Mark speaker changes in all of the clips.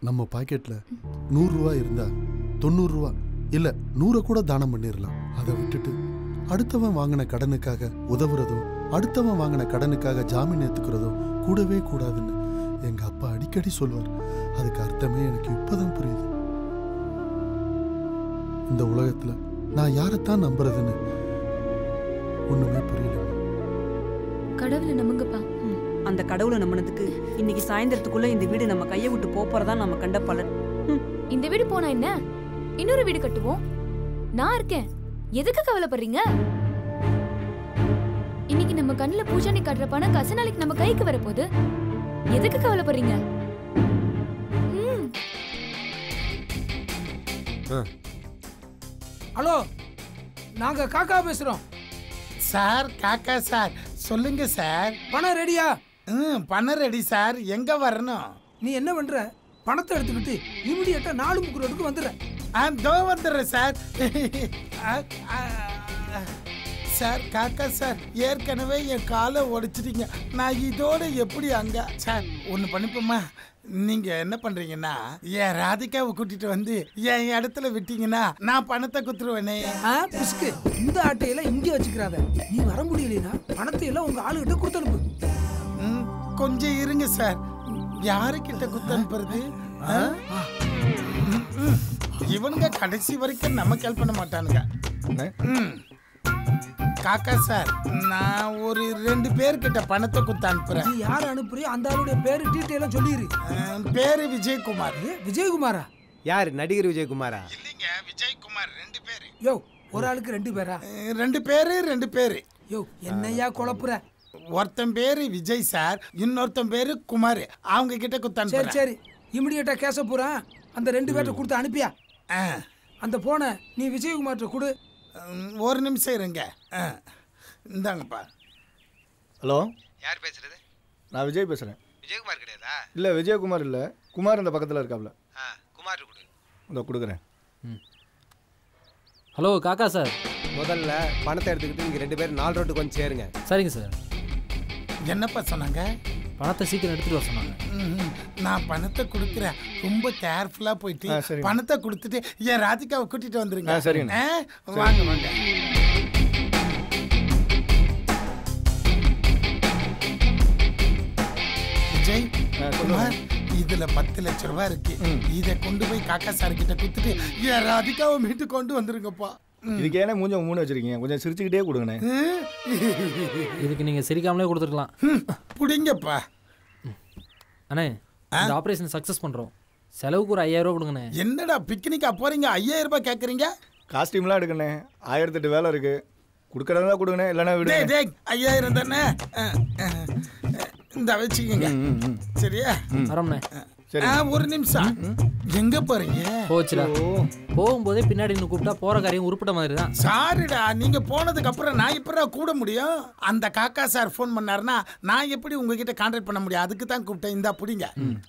Speaker 1: நம்ம பாக்கெட்ல நூறு ரூபா இருந்தா தொண்ணூறு ரூபா இல்ல நூறை கூட தானம் பண்ணிடலாம் அதை விட்டுட்டு அடுத்தவன் வாங்கின கடனுக்காக உதவுறதோ அடுத்தவன் வாங்கின கடனுக்காக ஜாமீன் ஏத்துக்கிறதோ கூடவே கூடாதுன்னு எங்க அப்பா அடிக்கடி சொல்வார் அதுக்கு அர்த்தமே எனக்கு இப்பதான் புரியுது இந்த உலகத்துல நான் யாரைத்தான் நம்புறதுன்னு ஒண்ணுமே புரியல
Speaker 2: கடவுளை நம்புங்கப்பா
Speaker 3: அந்த கடவுளை நம்பினதுக்கு இன்னைக்கு சாயந்தரத்துக்குள்ள இந்த வீடு நம்ம கையை விட்டு போறதா நம்ம கண்ட பலன்
Speaker 2: இந்த வீடு போனா என்ன இன்னொரு வீடு கட்டுவோம் நான் இருக்கேன் எதுக்கு கவலைப்படுறீங்க இன்னைக்கு நம்ம கண்ணுல பூஜானி காட்டுற பணம் கச நாளைக்கு நம்ம கைக்கு வரப்போகுது எதுக்கு கவலைப்படுறீங்க ம்
Speaker 4: ஹலோ நாங்க காக்கா பேசுறோம்
Speaker 5: சார் காக்கா சார் சொல்லுங்க சார்
Speaker 4: பணம் ரெடியா
Speaker 5: ம் பணம் ரெடி சார் எங்க வரணும்
Speaker 4: நீ என்ன பண்ற பணத்தை எடுத்துக்கிட்டு இமிடியட்டா நாலு முக்கு ரோடுக்கு வந்துடுற
Speaker 5: ஆ தோ வந்துடுறேன் சார் ஆ, ஆ, ஆ. சார் காக்கா சார் ஏற்கனவே என் காலை உடைச்சிட்டீங்க நான் இதோட எப்படி அங்க சார் ஒன்று பண்ணிப்போமா நீங்க என்ன பண்றீங்கன்னா என் ராதிகாவை கூட்டிட்டு வந்து என் இடத்துல விட்டீங்கன்னா நான் பணத்தை குத்துருவேனே
Speaker 4: ஆ பிஸ்கு இந்த ஆட்டையெல்லாம் இங்கே வச்சுக்கிறாத நீ வர முடியலைன்னா பணத்தை எல்லாம் உங்க ஆளுகிட்ட கொடுத்து அனுப்பு
Speaker 5: ம், கொஞ்சம் இருங்க சார் யாருக்கிட்ட குத்து அனுப்புறது ஆ? ம், ம். இவனுங்க கடைசி வரைக்கும் நம்ம ஹெல்ப் பண்ண மாட்டானுங்க ம். காக்கா சார் நான் ஒரு ரெண்டு பேர்கிட்ட பணத்தை குத்து அனுப்புறேன்
Speaker 4: நீ யார் அனுப்புறியோ அந்த ஆளுடைய பேரு டீட்டெயிலாம் சொல்லிடு
Speaker 5: அஹ், பேரு விஜயகுமார்
Speaker 4: ஏ, விஜயகுமாரா
Speaker 6: யார் நடிகர் விஜயகுமாரா
Speaker 5: இல்லைங்க விஜயகுமார் ரெண்டு பேரு
Speaker 4: யோ ஒரு ஆளுக்கு ரெண்டு பேரா
Speaker 5: அஹ், ரெண்டு பேரு ரெண்டு பேரு
Speaker 4: யோ என்னையா குழப்புற
Speaker 5: ஒருத்தன் பேரு விஜய் சார் இன்னொருத்தன் பேரு குமார் அவங்க கிட்ட குத்து
Speaker 4: சரி
Speaker 5: அனுப்புறேன்
Speaker 4: சரி இமிடியட்டா கேச போறேன் அந்த ரெண்டு பேர்ட்ட கொடுத்து அனுப்பியா
Speaker 5: ஆ.
Speaker 4: அந்த போனை நீ விஜயகுமார்ட்ட கொடு
Speaker 5: ம், ஒரு நிமிஷம் இருங்க ஆ. இந்தாங்கப்பா
Speaker 7: ஹலோ
Speaker 6: யார் பேசுறது
Speaker 7: நான் விஜய் பேசுகிறேன்
Speaker 6: விஜயகுமார் கிடையாதா
Speaker 7: இல்லை விஜயகுமார் இல்லை குமார் இந்த பக்கத்தில் இருக்காப்ல
Speaker 6: ஆ குமார் கொடு
Speaker 7: இந்த கொடுக்குறேன்
Speaker 8: ஹலோ காக்கா சார்
Speaker 6: முதல்ல பணத்தை எடுத்துக்கிட்டு இங்கே ரெண்டு பேரும் நாலு ரோட்டுக்கு வந்து சேருங்க
Speaker 8: சரிங்க சார்
Speaker 5: என்னப்பா சொன்னாங்க
Speaker 8: பணத்தை சீக்கிரம் எடுத்துட்டு வர சொன்னாங்க
Speaker 5: ம்ஹும். நான் பணத்தை கொடுக்குறேன் ரொம்ப கேர்ஃபுல்லா போயிட்டு
Speaker 7: ஆ, சரிங்க.
Speaker 5: பணத்தை கொடுத்துட்டு என் ராதிகாவை கூட்டிட்டு வந்துருங்க
Speaker 7: ஆ, சரிங்க.
Speaker 5: ஆ, வாங்க வாங்க விஜய்
Speaker 7: ஆ, சொல்லுங்க.
Speaker 5: குமார் இதுல பத்து லட்ச ரூபாய் இருக்கு இதை கொண்டு போய் காக்கா சார் கிட்ட கொடுத்துட்டு என் ராதிகாவை மீட்டு கொண்டு வந்துருங்கப்பா ம்.
Speaker 7: இதுக்கு ஏன்னா மூஞ்ச மூணு வச்சிருக்கீங்க கொஞ்சம் சிரிச்சுக்கிட்டே கொடுங்கண்ணே
Speaker 5: ம்.
Speaker 8: இதுக்கு நீங்கள் சிரிக்காமலே கொடுத்துருக்கலாம்
Speaker 5: ம், புடிங்கப்பா
Speaker 8: அண்ணே இந்த ஆப்ரேஷன் சக்ஸஸ் பண்ணுறோம் செலவுக்கு ஒரு ஐயாயிரம் ரூபா கொடுங்கண்ணே
Speaker 5: என்னடா பிக்னிக்கா போறீங்க ஐயாயிரம் ரூபாய் கேக்குறீங்க
Speaker 7: காஸ்டியூம்லாம் எடுக்கண்ணே ஆயிரத்தெட்டு வேலை இருக்கு கொடுக்கறதா கொடுங்கண்ணே இல்லைன்னா
Speaker 5: டேய்
Speaker 7: விடுங்க
Speaker 5: டேய் ஐயாயிரம் தானே அஹ், அஹ், அஹ், இந்த வச்சுக்கோங்க
Speaker 7: ம், ம்.
Speaker 5: சரியா
Speaker 8: வரோம்ண்ணே
Speaker 7: சரி
Speaker 5: ஆ, ஒரு நிமிஷம் எங்க போறீங்க
Speaker 8: போச்சுடா போகும்போதே பின்னாடி நின்று கூப்பிட்டா போகிற காரியம் உருப்பிட்ட மாதிரி தான்
Speaker 5: சாரிடா நீங்க போனதுக்கு அப்புறம் நான் எப்படா கூட முடியும் அந்த காக்கா சார் ஃபோன் பண்ணாருன்னா நான் எப்படி உங்ககிட்ட கான்டாக்ட் பண்ண முடியும் அதுக்கு தான் கூப்பிட்டேன் இந்தா புடிங்க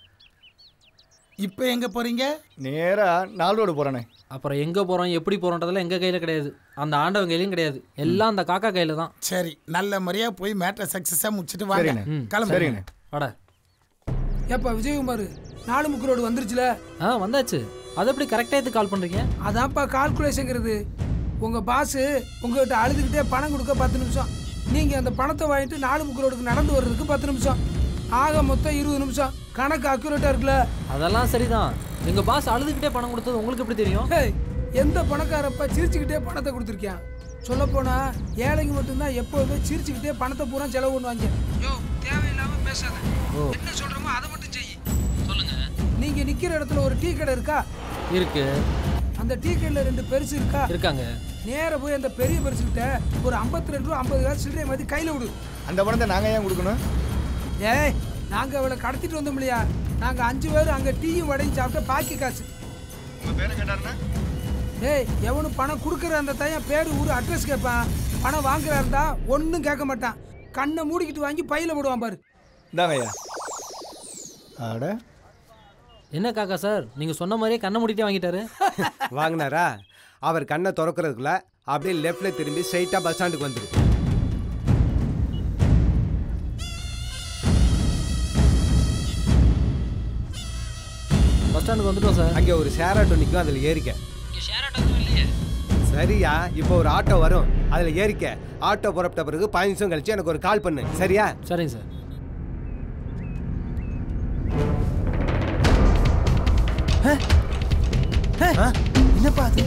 Speaker 5: இப்போ எங்க போறீங்க
Speaker 7: நேராக நாலு ரோடு போகிறேண்ணே
Speaker 8: அப்புறம் எங்கே போகிறோம் எப்படி போகிறோன்றதெல்லாம் எங்கள் கையில் கிடையாது அந்த ஆண்டவன் கையிலையும் கிடையாது எல்லாம் அந்த காக்கா கையில் தான்
Speaker 5: சரி நல்ல முறையா போய் மேட்டரை சக்சஸா முடிச்சிட்டு வாங்க
Speaker 7: சரிண்ணே.
Speaker 8: ம்
Speaker 5: கிளம்புங்க
Speaker 7: சரிண்ணே
Speaker 8: வாடா
Speaker 4: ஏப்பா விஜயகுமார் நாலு முக்கு ரோடு வந்துருச்சுல
Speaker 8: ஆ வந்தாச்சு அது எப்படி கரெக்டாக எதுக்கு கால் பண்ணுறீங்க
Speaker 4: அதான்ப்பா கால்குலேஷங்கிறது உங்க பாஸ் உங்ககிட்ட அழுதுகிட்டே பணம் கொடுக்க பத்து நிமிஷம் நீங்க அந்த பணத்தை வாங்கிட்டு நாலு முக்கு ரோடுக்கு நடந்து வர்றதுக்கு பத்து நிமிஷம் ஆக மொத்தம் இருபது நிமிஷம் கணக்கு அக்யூரேட்டா இருக்குல்ல
Speaker 8: அதெல்லாம் சரிதான் எங்கள் பாஸ் அழுதுகிட்டே பணம் கொடுத்தது உங்களுக்கு எப்படி தெரியும்
Speaker 4: ஹேய், எந்த பணக்காரப்ப சிரிச்சுக்கிட்டே பணத்தை கொடுத்துருக்கேன் சொல்ல போனா ஏழைங்க மட்டும்தான் எப்போதுமே சிரிச்சுக்கிட்டே பணத்தை பூரா செலவு பண்ணுவாங்க யோ தேவையில்லாம பேசாத என்ன சொல்றோமோ அதை மட்டும் செய்
Speaker 8: சொல்லுங்க
Speaker 4: நீங்க நிக்கிற இடத்துல ஒரு டீ கடை இருக்கா
Speaker 8: இருக்கு
Speaker 4: அந்த டீ கடையில ரெண்டு பெருசு இருக்கா
Speaker 8: இருக்காங்க
Speaker 4: நேர போய் அந்த பெரிய பெருசுக்கிட்ட ஒரு 52 ரெண்டு ரூபா ஐம்பது காசு சில்லறை மாதிரி கையில விடு
Speaker 7: அந்த பணத்தை நாங்கள் ஏன் கொடுக்கணும்
Speaker 4: ஏய் நாங்க அவளை கடத்திட்டு வந்தோம் இல்லையா நாங்க அஞ்சு பேர் அங்க டீயும் வடையும் சாப்பிட்ட பாக்கி காசு
Speaker 7: உங்கள் பேரை கேட்டாருண்ணே
Speaker 4: ஏய் எவனும் பணம் கொடுக்குற அந்த பையன் பேர் ஊர் அட்ரஸ் கேட்பான் பணம் வாங்குறா இருந்தா ஒன்றும் கேட்க மாட்டான் கண்ணை மூடிக்கிட்டு வாங்கி பையில போடுவான் பாரு
Speaker 7: இந்தாங்க ஐயா ஆட
Speaker 8: என்ன காக்கா சார் நீங்கள் சொன்ன மாதிரியே கண்ணை மூடிட்டே வாங்கிட்டாரு
Speaker 6: வாங்கினாரா அவர் கண்ணை திறக்கிறதுக்குள்ள அப்படியே லெஃப்ட்ல திரும்பி ஸ்ட்ரைட்டாக பஸ் ஸ்டாண்டுக்கு வந்துரு
Speaker 8: பஸ் ஸ்டாண்டுக்கு வந்துட்டோம் சார்
Speaker 6: அங்கே ஒரு ஷேர் ஆட்டோ நிற்கும் அதில் ஏறிக்க சரியா இப்போ ஒரு ஆட்டோ வரும் அதில் ஏறிக்க ஆட்டோ புறப்பட்ட பிறகு பதினஞ்சு நிமிஷம் கழிச்சு எனக்கு ஒரு கால் பண்ணு சரியா
Speaker 8: சரிங்க சார்
Speaker 6: என்னப்பா அது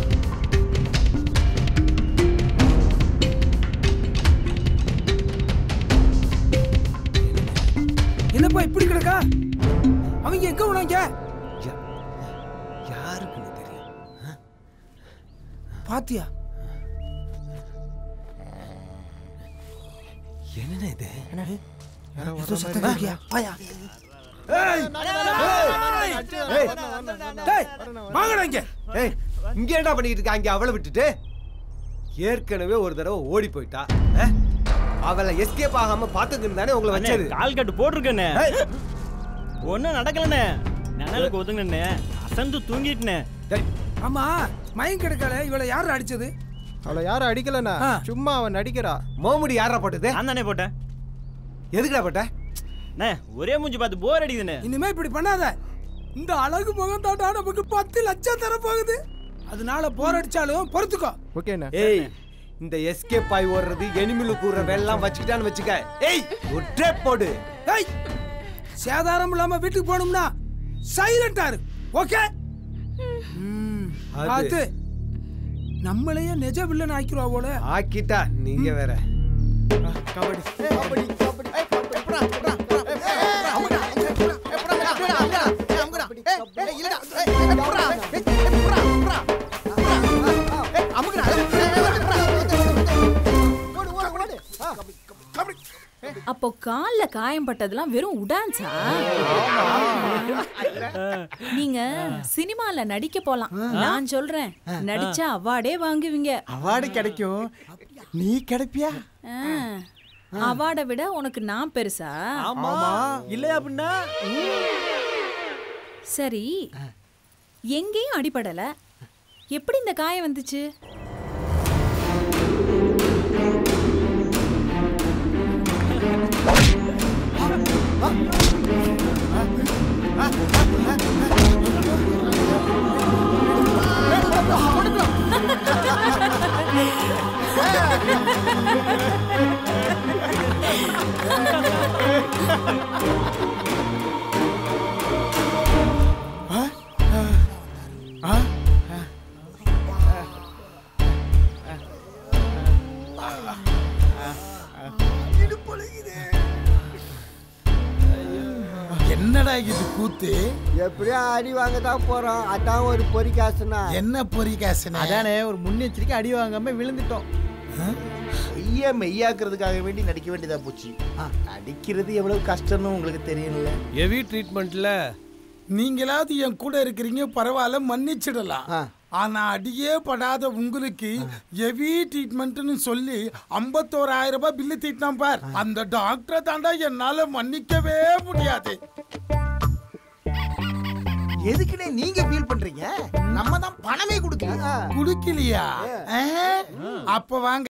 Speaker 4: என்னப்பா இப்படி கிடக்கா அவங்க எங்க போனாங்க
Speaker 6: யாருக்குன்னு தெரியும்
Speaker 4: பாத்தியா
Speaker 6: என்னண்ணே இது
Speaker 4: ஏதோ சத்தம் கேக்கியா வாயா டேய் வாங்கடா இங்க
Speaker 6: ஏய் இங்க என்ன பண்ணிட்டு இருக்க அங்க அவளை விட்டுட்டு ஏற்கனவே ஒரு தடவை ஓடி போயிட்டா அஹ்? அவளை எஸ்கேப் ஆகாம பாத்துக்கிட்டு தானே உங்களை
Speaker 9: அண்ணே,
Speaker 6: வச்சது
Speaker 9: கால் கட்டு போட்டிருக்கேண்ணே
Speaker 6: ஏய்,
Speaker 9: ஒன்றும் நடக்கலண்ணே நிழலுக்கு ஒதுங்கண்ணே அசந்து தூங்கிட்டுண்ணே
Speaker 6: டேய்,
Speaker 4: ஆமா மயம் கிடக்கால இவளை யாரு அடிச்சது
Speaker 10: அவளை யாரும் அடிக்கலண்ணா
Speaker 4: ஆ.
Speaker 10: சும்மா அவன் நடிக்கிறா
Speaker 6: மோமுடி யாரா போட்டது
Speaker 9: நான் தானே போட்டேன்
Speaker 6: எதுக்குடா போட்ட
Speaker 9: அண்ணே ஒரே மூஞ்சி பார்த்து போர் அடிக்குதுண்ணே
Speaker 4: இனிமே இப்படி பண்ணாத இந்த அழகு முகம் தாண்டா நமக்கு பத்து லட்சம் தர போகுது அதனால போரடிச்சாலும் பொறுத்துக்கோ
Speaker 10: ஓகேண்ணா
Speaker 6: ஏய் இந்த எஸ்கேப் ஆகி ஓடுறது எனிமிலு கூற வேலைலாம் வச்சுக்கிட்டான்னு வச்சுக்க ஏய் ஒரு ட்ரேப் போடு
Speaker 4: ஏய் சேதாரம் இல்லாம வீட்டுக்கு போகணும்னா சைலண்டா இரு ஓகே
Speaker 6: அது.
Speaker 4: பார்த்து நம்மளையே நிஜ வில்லன் ஆக்கிடுவா போல
Speaker 6: ஆக்கிட்டா நீங்க வேற
Speaker 11: அப்போ கால்ல காயம் பட்டதெல்லாம் வெறும் உடான்ஸா நீங்க சினிமால நடிக்க போலாம் நான் சொல்றேன் நடிச்சா அவார்டே வாங்குவீங்க
Speaker 5: அவார்டு கிடைக்கும் நீ கிடைப்பியா
Speaker 11: ஆ, அவார்டை விட உனக்கு நான் பெருசா
Speaker 9: ஆமா இல்லையா அப்படின்னா
Speaker 11: சரி எங்கேயும் அடிபடல எப்படி இந்த காயம் வந்துச்சு
Speaker 5: என்னடா இது கூத்து
Speaker 10: எப்படியோ அடி வாங்க தான் போறோம் அதான் ஒரு பொறிக்காசுனா
Speaker 5: என்ன பொறி காசுனா
Speaker 10: அதானே ஒரு முன்னெச்சரிக்கை அடி வாங்காம விழுந்துட்டோம்
Speaker 12: மெய்யா மெய்யாக்குறதுக்காக வேண்டி நடிக்க வேண்டியதா போச்சு நடிக்கிறது எவ்வளவு கஷ்டம்னு உங்களுக்கு தெரியல
Speaker 6: ஹெவி ட்ரீட்மெண்ட்ல
Speaker 5: நீங்களாவது என் கூட இருக்கிறீங்க பரவாயில்ல மன்னிச்சிடலாம் ஆனா அடியே படாத உங்களுக்கு ஹெவி ட்ரீட்மெண்ட்னு சொல்லி ஐம்பத்தோராயிரம் ரூபாய் பில்லு தீட்டினான் பார் அந்த டாக்டரை தாண்டா என்னால மன்னிக்கவே முடியாது
Speaker 12: எதுக்குன்னே நீங்க ஃபீல் பண்றீங்க நம்ம தான் பணமே கொடுக்கல
Speaker 5: குடுக்கலையா அப்ப வாங்க